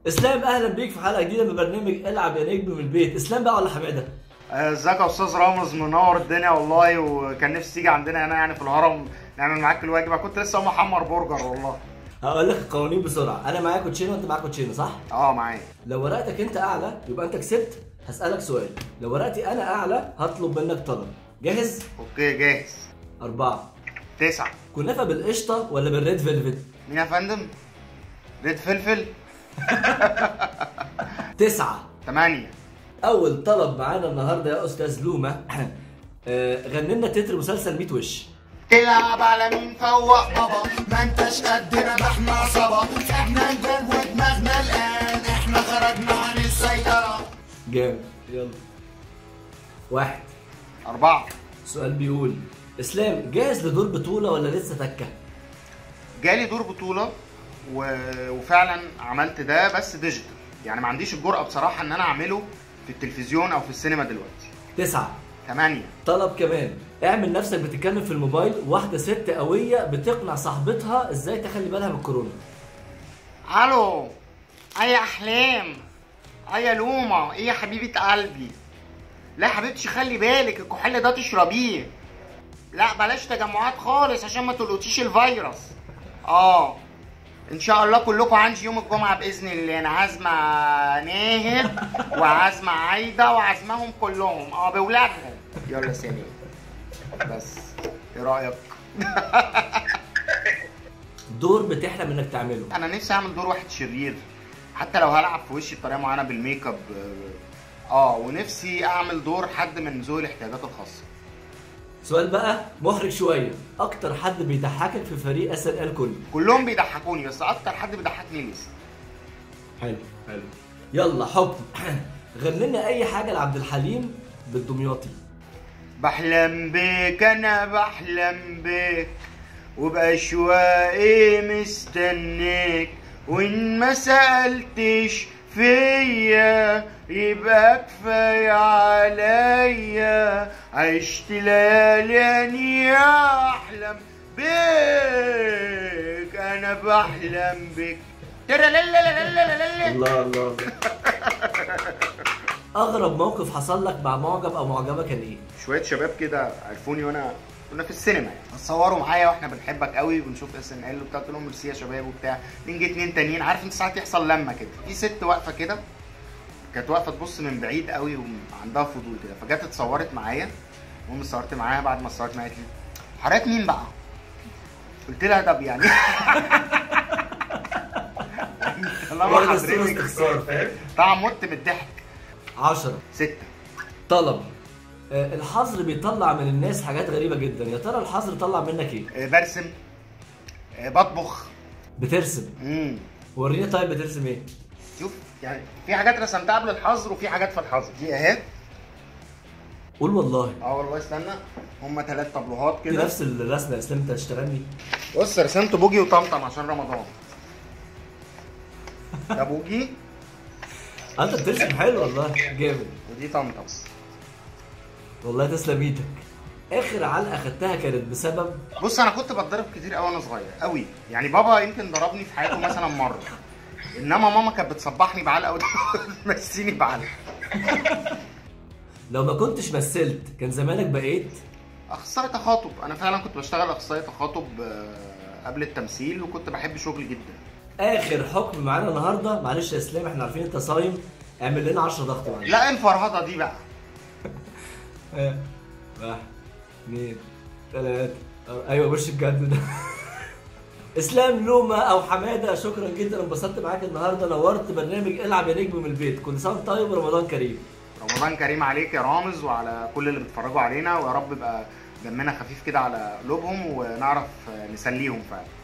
اسلام اهلا بيك في حلقه جديده من برنامج العب يا نجم من البيت اسلام بقى ولا حماده آه، ازيك يا استاذ رامز منور الدنيا والله وكان نفسي تيجي عندنا هنا يعني في الهرم نعمل معاك الواجب أنا كنت لسه محمر برجر والله هقول لك القوانين بسرعه انا معايا كوتشينه وانت معاك كوتشينه صح اه معايا لو ورقتك انت اعلى يبقى انت كسبت هسالك سؤال لو ورقتي انا اعلى هطلب منك طلب جاهز اوكي جاهز أربعة تسعة كنافة بالقشطة ولا بالريد فيلفت؟ مين يا فندم؟ ريد فلفل تسعة تمانية أول طلب معانا النهاردة يا أستاذ لومة آه، غني لنا تتر مسلسل 100 وش تلعب على مين فوق بابا ما انتش قدنا ده احنا عصابة احنا جوه دماغنا الآن احنا خرجنا عن السيطرة جامد يلا واحد أربعة سؤال بيقول اسلام جاهز لدور بطولة ولا لسه تكة؟ جالي دور بطولة و... وفعلا عملت ده بس ديجيتال يعني ما عنديش الجرأة بصراحة ان انا اعمله في التلفزيون او في السينما دلوقتي تسعة تمانية طلب كمان اعمل نفسك بتتكلم في الموبايل واحدة ست قوية بتقنع صاحبتها ازاي تخلي بالها من الكورونا الو اي احلام اي لومه ايه يا حبيبه قلبي لا يا حبيبتي خلي بالك الكحول ده تشربيه لا بلاش تجمعات خالص عشان ما تلقطيش الفيروس اه ان شاء الله كلكم عندي يوم الجمعه باذن الله انا عازمه ناهد وعازمه عايده وعازمهم كلهم اه باولادهم يلا سلام بس ايه رايك دور بتحلم انك تعمله انا نفسي اعمل دور واحد شرير حتى لو هلعب في وشي بطريقه معينه بالميك اب اه آه، ونفسي اعمل دور حد من ذوي الاحتياجات الخاصه سؤال بقى محرج شوية اكتر حد بيضحكك في فريق اس ال كله كلهم بيضحكوني بس اكتر حد بيضحكني ليس حلو حلو يلا حكم غني لنا اي حاجة لعبد الحليم بالدمياطي بحلم بيك انا بحلم بيك وبأشواقي مستنيك وان ما سألتش فيا يبقى كفاية عليا عشت ليالي اني احلم بيك انا بحلم بيك ترى الله الله اغرب موقف حصل لك مع معجب او معجبة كان ايه؟ شويه شباب كده عرفوني وانا كنا في السينما يعني اتصوروا معايا واحنا بنحبك قوي وبنشوف اس ان ال وبتاع قلت لهم ميرسي يا شباب وبتاع نيجي اتنين تانيين عارف انت ساعات يحصل لما كده في ست واقفه كده كانت واقفه تبص من بعيد قوي وعندها فضول كده فجت اتصورت معايا المهم اتصورت معاها بعد ما اتصورت معايا قالت لي حضرتك مين بقى؟ قلت لها طب يعني طالما واخد الصورة حضرتك استخسار فاهم؟ طبعا مت من الضحك عشرة ستة طلب آه، الحظر بيطلع من الناس حاجات غريبة جدا يا ترى الحظر طلع منك ايه؟ آه، برسم آه، بطبخ بترسم امم وريني طيب بترسم ايه؟ شوف يعني في حاجات رسمتها قبل الحظر وفي حاجات في الحظر دي اهي قول والله اه والله استنى هما ثلاث طابلوهات دي كده نفس الرسمة يا اسلام انت هتشتغلني بص رسمت بوجي وطمطم عشان رمضان ده بوجي انت بترسم حلو والله جامد ودي طمطم والله تسلم ايدك اخر علقة خدتها كانت بسبب بص انا كنت بتضرب كتير قوي وانا صغير قوي يعني بابا يمكن ضربني في حياته مثلا مره انما ماما كانت بتصبحني بعلقه وتمسيني بعلقه لو ما كنتش مثلت كان زمانك بقيت اخصائي تخاطب انا فعلا كنت بشتغل اخصائي تخاطب آه، قبل التمثيل وكنت بحب شغلي جدا اخر حكم معانا النهارده معلش يا اسلام احنا عارفين انت صايم اعمل لنا 10 ضغط معلش لا الفرهده دي بقى آه. واحد اثنين ثلاثة ايوه وش الجد ده اسلام لومة او حماده شكرا جدا انبسطت معاك النهارده نورت برنامج العب يا نجم من البيت كل سنه وانت طيب ورمضان كريم رمضان كريم عليك يا رامز وعلى كل اللي بيتفرجوا علينا ويا رب يبقى دمنا خفيف كده على قلوبهم ونعرف نسليهم فعلا